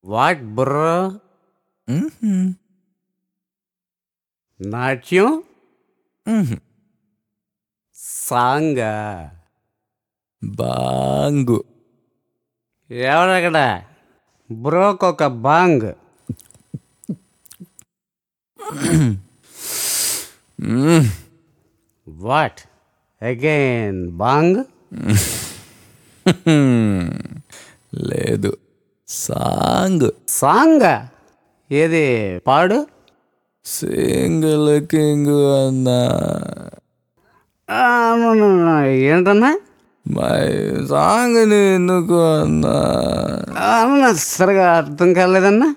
What bro నాట్యం సాంగా బాంగు ఎవరక్కడ broke ఒక బాంగ్ వాట్ అగైన్ బాంగ్ లేదు సాంగ్ సాంగా ఏది పాడు సింగిల్ కింగ్ అన్నా ఆ, no, no, no. ఏంటన్నా మై సాంగ్ ఎందుకు అన్నా ఆ, అన్నా సరిగా అర్థం కాలేదన్నా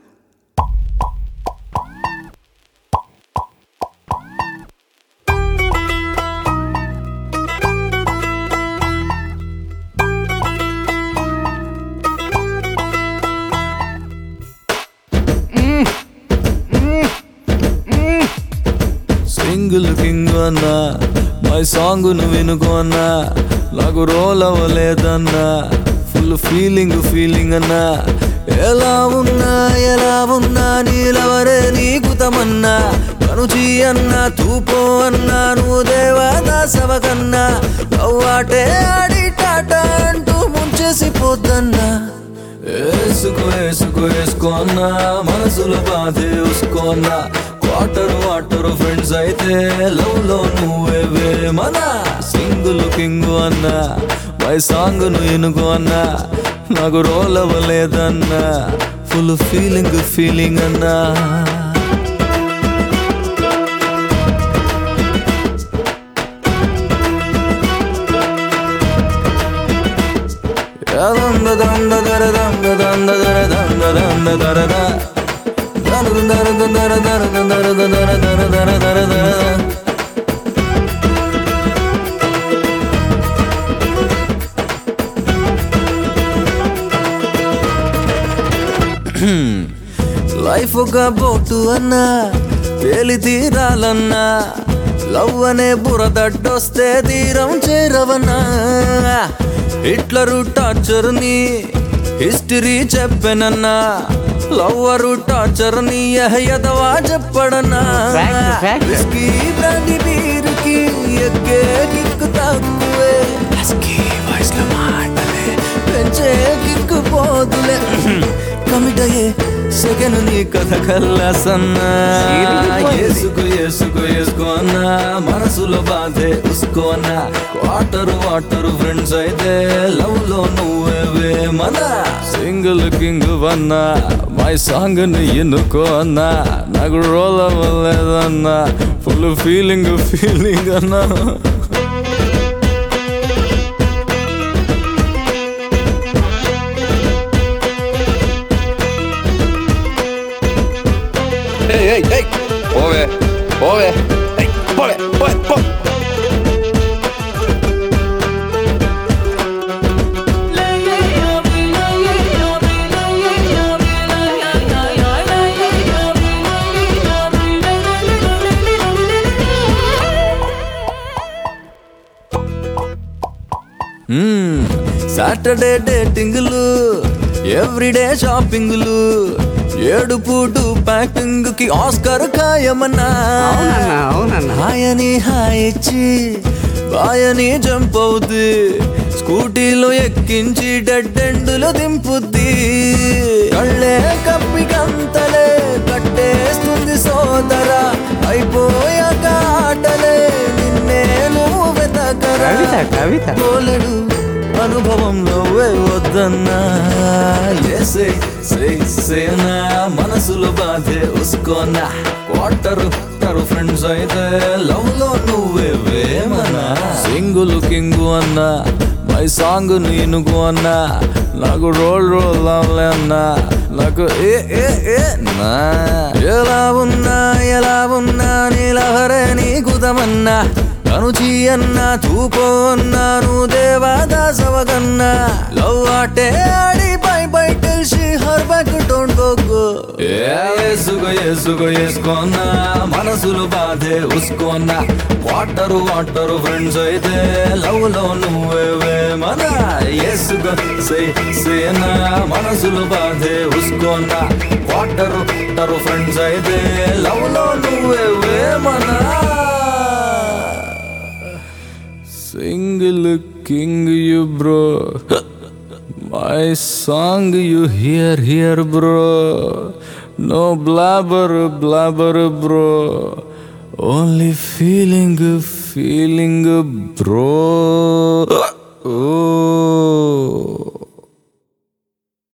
సింగిల్ కింగ్ అన్నా మై సాంగ్ ను వినుకో అన్నా నాకు రోల్ అవ్వలేదన్నా ఫుల్ ఫీలింగ్ ఫీలింగ్ అన్నా ఎలా ఉన్నా ఎలా ఉన్నా నీలవరే నీకు తమన్నా కనుచి అన్నా తూపో అన్నా నువ్వు దేవదాసవ కన్నా అవ్వాటే ఆడి టాటా అంటూ ముంచేసి పోద్దన్నా వేసుకో వేసుకో వేసుకో అన్నా మనసులో బాధే చూసుకోన్నా క్వార్టర్ వాటర్ ఫ్రెండ్స్ అయితే లవ్ లో నువ్వే మన సింగిల్ కింగ్ అన్నా మై సాంగ్ ను ఎనుకో అన్నా నాకు రోల్ అవ్వలేదన్నా ఫుల్ ఫీలింగ్ ఫీలింగ్ అన్నా దంద దంద దర దంద దంద దర దంద దంద దర ద. దర దర దర దర దర దర దర దర దర దర దర. లైఫ్ ఒక బోటు అన్నా తేలి తీరాలన్నా లవ్ అనే బురదడ్డొస్తే తీరం చేరవన్నా హిట్లరు టార్చర్ ని హిస్టరీ చెప్పనన్నా లవ్వరు టార్చర్ ని ఎదవా చెప్పడన్నా Fact, fact. విస్కీ బ్రాండి బీరుకి ఎక్కే కిక్కు తక్కువే హస్కీ వాయిస్ లో మాటలే పెంచే కిక్కు పోదులే కమిట్ అయ్యే సెగను నీ కథ కల్లాసన్నా ఏసుకో ఏసుకో ఏసుకో అన్నా మనసులో బాధే ఉసుకో అన్నా వాటర్ వాటర్ ఫ్రెండ్స్ అయితే లవ్ లో నువ్వే మన సింగిల్ కింగ్ వన్నా మై సాంగ్ ని ఎన్నుకో అన్నా నాకు రోల్ అవ్వలేదన్నా ఫుల్ ఫీలింగ్ ఫీలింగ్ అన్నా Ey, ey, ey! Pobre, pobre, ey, pobre, pobre, pobre. Saturday డేటింగ్లు ఎవ్రీడే షాపింగ్లు ఏడు పూటు ప్యాకింగ్ కి ఆస్కర్ ఖాయమన్నా అవునన్నా అవునన్నా హాయని హాయ్ ఇచ్చి బాయని జంప్ అవుద్ది స్కూటీలో ఎక్కించి డెడ్ ఎండులో దింపుద్ది కళ్ళే కప్పి గంతలే కట్టేస్తుంది సోదరా అయిపోయాక ఆటలే నిన్నే నువ్వు వెతకరా కవిత కవిత పోలేడు అనుభవంలో వద్దన్నా ఏసే సేనా మనసులో బాధే ఉసుకోనా క్వార్టర్ టరు ఫ్రెండ్స్ అయితే లవ్ లో నువ్వే వేమనా సింగుల్ కింగు అన్నా మై సాంగ్ నీనుగు అన్నా నాకు రోల్ రోల్ అవ్వలే అన్నా నాకు ఏ ఏ ఏ నా ఎలా ఉన్నా ఎలా ఉన్నా నీలహరే నీకు తమన్నా కనుచి అన్నా తూపో అన్నాను దేవాదాసవగన్నా లవ్ ఆటే ఆడి bye bye tell she her back don't go go ఏసుగో ఏసుగో వేసుకోనా మనసులు బాధే ఉసుకోనా వాటరు వాటరు ఫ్రెండ్స్ అయితే లవ్ లో నువ్వే మన ఏసుగో సే సేనా మనసులు బాధే ఉసుకోనా వాటరు వాటరు ఫ్రెండ్స్ అయితే లవ్ లో నువ్వే మనా single king you bro my song you hear hear bro no blabber blabber bro only feeling feeling bro oh